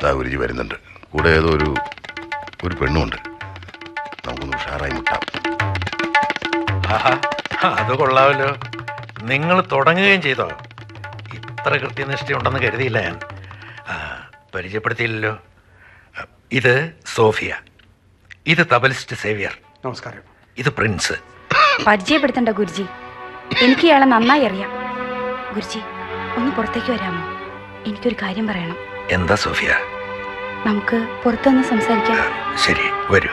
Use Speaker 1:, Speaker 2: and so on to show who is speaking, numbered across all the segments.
Speaker 1: ദാ ഗുരുജി വരുന്നുണ്ട് കൂടെ ഏതോ ഒരു ഒരു പെണ്ണുമുണ്ട് നമുക്കൊന്ന് ഉഷാറായി മുട്ടാം
Speaker 2: ആഹാ അത് കൊള്ളാമല്ലോ നിങ്ങൾ തുടങ്ങുകയും ചെയ്തോ ഇത്ര കൃത്യനിഷ്ഠയുണ്ടെന്ന് കരുതിയില്ല ഞാൻ ആ, പരിചയപ്പെടുത്തിയില്ലല്ലോ ആ, ഇത് സോഫിയ ഇത് തബലിസ്റ്റ് സേവിയർ
Speaker 3: നമസ്കാരം
Speaker 2: ഇത് പ്രിൻസ്
Speaker 4: പരിചയപ്പെടുത്തണ്ട ഗുരുജി എനിക്ക് ഇയാളെ നന്നായി അറിയാം ഗുരുജി ഒന്ന് പുറത്തേക്ക് വരാമോ എനിക്കൊരു കാര്യം പറയണം
Speaker 2: എന്താ സോഫിയ
Speaker 4: നമുക്ക് പുറത്തുനിന്ന് സംസാരിക്കാം
Speaker 2: ശരി വരൂ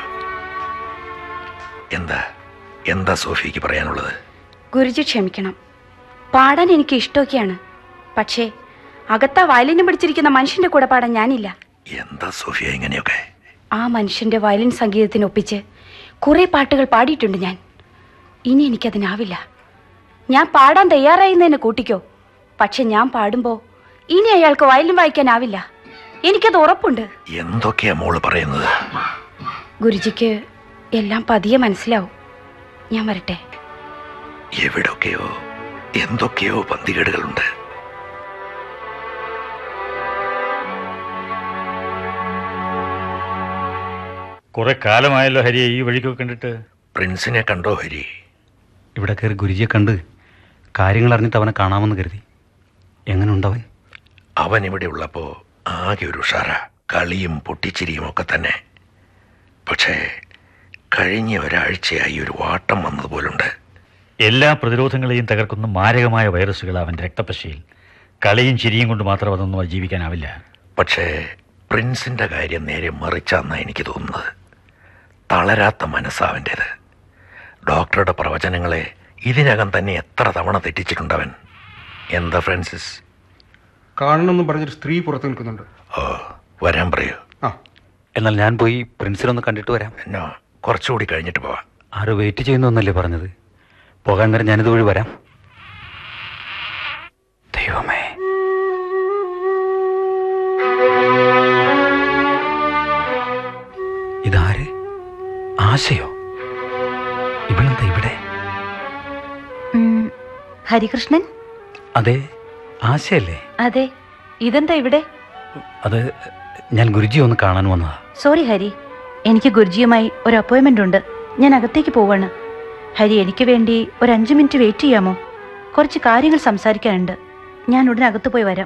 Speaker 2: എന്താ എന്താ സോഫിയക്ക് പറയാനുള്ളത്
Speaker 4: ഗുരുജി ക്ഷമിക്കണം പാടാൻ എനിക്ക് ഇഷ്ടമൊക്കെയാണ് പക്ഷേ അകത്താ വയലിനും പിടിച്ചിരിക്കുന്ന മനുഷ്യന്റെ കൂടെ പാടാൻ ഞാനില്ല
Speaker 2: എന്താ സോഫിയ ഇങ്ങനെയൊക്കെ
Speaker 4: ആ മനുഷ്യന്റെ വയലിൻ സംഗീതത്തിനൊപ്പിച്ച് കുറേ പാട്ടുകൾ പാടിയിട്ടുണ്ട് ഞാൻ ഇനി എനിക്കതിനാവില്ല ഞാൻ പാടാൻ തയ്യാറായിരുന്നതിനെ കൂട്ടിക്കോ പക്ഷെ ഞാൻ പാടുമ്പോൾ ഇനി അയാൾക്ക് വയലിൻ വായിക്കാനാവില്ല എനിക്കത് ഉറപ്പുണ്ട്
Speaker 2: എന്തൊക്കെയാ മോള് പറയുന്നത്
Speaker 4: ഗുരുജിക്ക് എല്ലാം പതിയെ മനസ്സിലാവും ഞാൻ വരട്ടെ
Speaker 2: എവിടൊക്കെയോ എന്തൊക്കെയോ പന്തികേടുകളുണ്ട്
Speaker 5: കുറെ കാലമായല്ലോ ഹരിയെ ഈ വഴിക്കൊക്കെ കണ്ടിട്ട്
Speaker 2: പ്രിൻസിനെ കണ്ടോ ഹരി
Speaker 6: ഇവിടെ കയറി ഗുരുജിയെ കണ്ട് കാര്യങ്ങൾ അറിഞ്ഞിട്ട് അവനെ കാണാമെന്ന് കരുതി എങ്ങനെ ഉണ്ടവൻ
Speaker 2: അവൻ ഇവിടെ ഉള്ളപ്പോ ആകെ ഒരു ഉഷാറ കളിയും പൊട്ടിച്ചിരിയും ഒക്കെ തന്നെ പക്ഷേ കഴിഞ്ഞ ഒരാഴ്ചയായി ഒരു വാട്ടം വന്നതുപോലുണ്ട്
Speaker 5: എല്ലാ പ്രതിരോധങ്ങളെയും തകർക്കുന്ന മാരകമായ വൈറസുകൾ അവൻ്റെ രക്തപശയിൽ കളിയും ചിരിയും കൊണ്ട് മാത്രം അതൊന്നും ജീവിക്കാനാവില്ല
Speaker 2: പക്ഷേ പ്രിൻസിന്റെ കാര്യം നേരെ മറിച്ചാന്നാ എനിക്ക് തോന്നുന്നത് തളരാത്ത മനസ്സാ അവൻ്റേത് ഡോക്ടറുടെ പ്രവചനങ്ങളെ ഇതിനകം തന്നെ എത്ര തവണ തെറ്റിച്ചിട്ടുണ്ടവൻ എന്താ ഫ്രാൻസിസ്
Speaker 3: കാണണമെന്ന് പറഞ്ഞൊരു സ്ത്രീ പുറത്ത് നിൽക്കുന്നുണ്ട്
Speaker 2: ഓ വരാൻ പറയൂ
Speaker 3: ആ
Speaker 6: എന്നാൽ ഞാൻ പോയി പ്രിൻസിനൊന്ന് കണ്ടിട്ട് വരാം
Speaker 2: എന്നോ കുറച്ചുകൂടി കഴിഞ്ഞിട്ട് പോവാം
Speaker 6: ആരോ വെയിറ്റ് ചെയ്യുന്നൊന്നല്ലേ പറഞ്ഞത് പോകാൻ നേരം ഞാനിത് വഴി വരാം ദൈവമേ ഇതാര് ആശയോ ഇവളെന്താ ഇവിടെ
Speaker 4: ഉം, ഹരികൃഷ്ണൻ
Speaker 6: അതെ ആശയല്ലേ
Speaker 4: അതെ ഇതെന്താ ഇവിടെ
Speaker 6: അത് ഞാൻ ഗുരുജി ഒന്ന് കാണാൻ വന്നതാ
Speaker 4: സോറി ഹരി എനിക്ക് ഗുരുജിയുമായി ഒരു അപ്പോയിന്റ്മെന്റ് ഉണ്ട് ഞാൻ അകത്തേക്ക് പോവാണ് ഹരി എനിക്ക് വേണ്ടി ഒരു അഞ്ച് മിനിറ്റ് വെയിറ്റ് ചെയ്യാമോ കുറച്ച് കാര്യങ്ങൾ സംസാരിക്കാനുണ്ട് ഞാൻ ഉടനെ അകത്ത് പോയി വരാം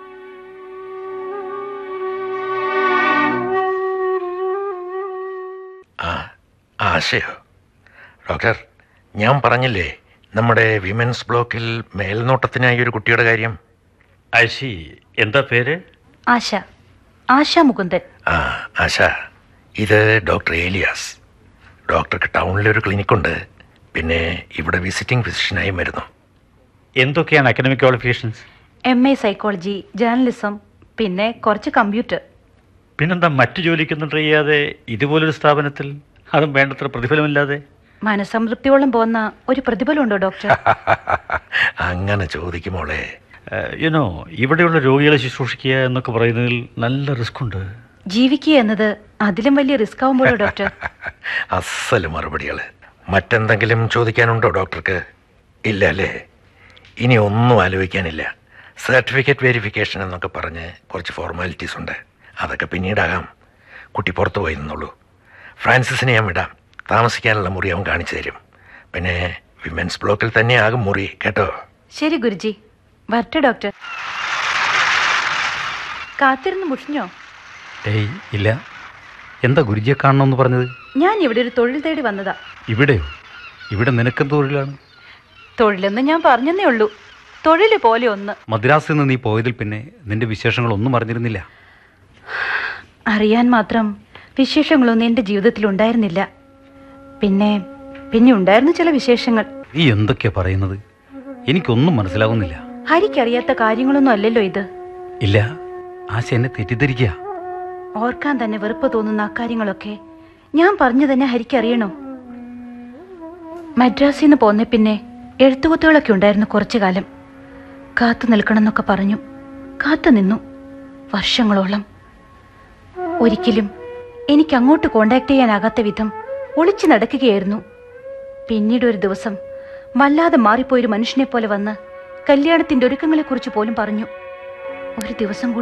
Speaker 2: ആ ആശയോ ഡോക്ടർ ഞാൻ പറഞ്ഞില്ലേ നമ്മുടെ വിമൻസ് ബ്ലോക്കിൽ മേൽനോട്ടത്തിനായി ഒരു കുട്ടിയുടെ കാര്യം
Speaker 5: ഐശി എന്താ പേര്
Speaker 4: ആശ ആശ മുകുന്ദൻ
Speaker 2: ആ ആശ ഇത് ഡോക്ടർ ഏലിയാസ് ഡോക്ടർക്ക് ടൗണിലൊരു ക്ലിനിക്കുണ്ട് പിന്നെ ഇവിടെ വിസിറ്റിംഗ് ഫിസിഷ്യനായും വരുന്നു
Speaker 5: എന്തൊക്കെയാണ് academic qualifications
Speaker 4: M A psychology journalism പിന്നെ കുറച്ച് കമ്പ്യൂട്ടർ
Speaker 5: പിന്നെന്താ മറ്റു ജോലിക്കൊന്നും ട്രൈ ചെയ്യാതെ ഇതുപോലൊരു സ്ഥാപനത്തിൽ അതും വേണ്ടത്ര പ്രതിഫലമില്ലാതെ
Speaker 4: മനസംതൃപ്തിയോളം പോകുന്ന ഒരു പ്രതിഫലമുണ്ടോ ഡോക്ടർ
Speaker 2: അങ്ങനെ ചോദിക്കുമോളെ
Speaker 5: യുനോ ഇവിടെയുള്ള രോഗികളെ ശുശ്രൂഷിക്കുക എന്നൊക്കെ പറയുന്നതിൽ നല്ല റിസ്ക് ഉണ്ട്
Speaker 4: ജീവിക്കുക എന്നത് അതിലും വലിയ റിസ്ക് ആവുമ്പോഴോ ഡോക്ടർ
Speaker 2: അസല് മറുപടികൾ മറ്റെന്തെങ്കിലും ചോദിക്കാനുണ്ടോ ഡോക്ടർക്ക് ഇല്ല അല്ലേ ഇനി ഒന്നും ആലോചിക്കാനില്ല സർട്ടിഫിക്കറ്റ് വെരിഫിക്കേഷൻ എന്നൊക്കെ പറഞ്ഞ് കുറച്ച് ഫോർമാലിറ്റീസ് ഉണ്ട് അതൊക്കെ പിന്നീടാകാം കുട്ടി പുറത്തു പോയി നിന്നുള്ളൂ ഫ്രാൻസിസിനെ ഞാൻ വിടാം താമസിക്കാനുള്ള മുറി അവൻ കാണിച്ചു തരും പിന്നെ വിമൻസ് ബ്ലോക്കിൽ തന്നെ ആകും മുറി കേട്ടോ
Speaker 4: ശരി ഗുരുജി വരട്ടെ ഡോക്ടർ കാത്തിരുന്ന് മുഷിഞ്ഞോ
Speaker 6: ഏയ് ഇല്ല എന്താ ഗുരുജിയെ കാണണമെന്ന് പറഞ്ഞത്
Speaker 4: ഞാൻ ഇവിടെ ഒരു തൊഴിൽ തേടി വന്നതാ
Speaker 6: ഇവിടെയോ ഇവിടെ നിനക്കെന്ത് തൊഴിലാണ്
Speaker 4: തൊഴിലെന്ന് ഞാൻ പറഞ്ഞെന്നേ ഉള്ളൂ തൊഴിൽ പോലെ ഒന്ന്
Speaker 6: മദ്രാസിൽ നിന്ന് നീ പോയതിൽ പിന്നെ നിന്റെ വിശേഷങ്ങളൊന്നും അറിഞ്ഞിരുന്നില്ല
Speaker 4: അറിയാൻ മാത്രം വിശേഷങ്ങളൊന്നും എൻ്റെ ജീവിതത്തിൽ ഉണ്ടായിരുന്നില്ല പിന്നെ പിന്നെ ഉണ്ടായിരുന്നു ചില വിശേഷങ്ങൾ
Speaker 6: നീ എന്തൊക്കെയാ പറയുന്നത് എനിക്കൊന്നും മനസ്സിലാവുന്നില്ല
Speaker 4: ഹരിക്കറിയാത്ത കാര്യങ്ങളൊന്നും അല്ലല്ലോ ഇത്
Speaker 6: ഇല്ല ആശ എന്നെ തെറ്റിദ്ധരിക്കുക
Speaker 4: ഓർക്കാൻ തന്നെ വെറുപ്പ് തോന്നുന്ന അക്കാര്യങ്ങളൊക്കെ ഞാൻ പറഞ്ഞു തന്നെ ഹരിക്കറിയണോ മദ്രാസിൽ നിന്ന് പോന്നെ പിന്നെ എഴുത്തുകുത്തുകളൊക്കെ ഉണ്ടായിരുന്നു കുറച്ചു കാലം കാത്തു നിൽക്കണമെന്നൊക്കെ പറഞ്ഞു കാത്തു നിന്നു വർഷങ്ങളോളം ഒരിക്കലും എനിക്ക് അങ്ങോട്ട് കോണ്ടാക്ട് ചെയ്യാനാകാത്ത വിധം ഒളിച്ചു നടക്കുകയായിരുന്നു പിന്നീട് ഒരു ദിവസം വല്ലാതെ മാറിപ്പോയൊരു മനുഷ്യനെ പോലെ വന്ന് കല്യാണത്തിന്റെ ഒരുക്കങ്ങളെക്കുറിച്ച് പോലും പറഞ്ഞു ഒരു ദിവസം കൂടി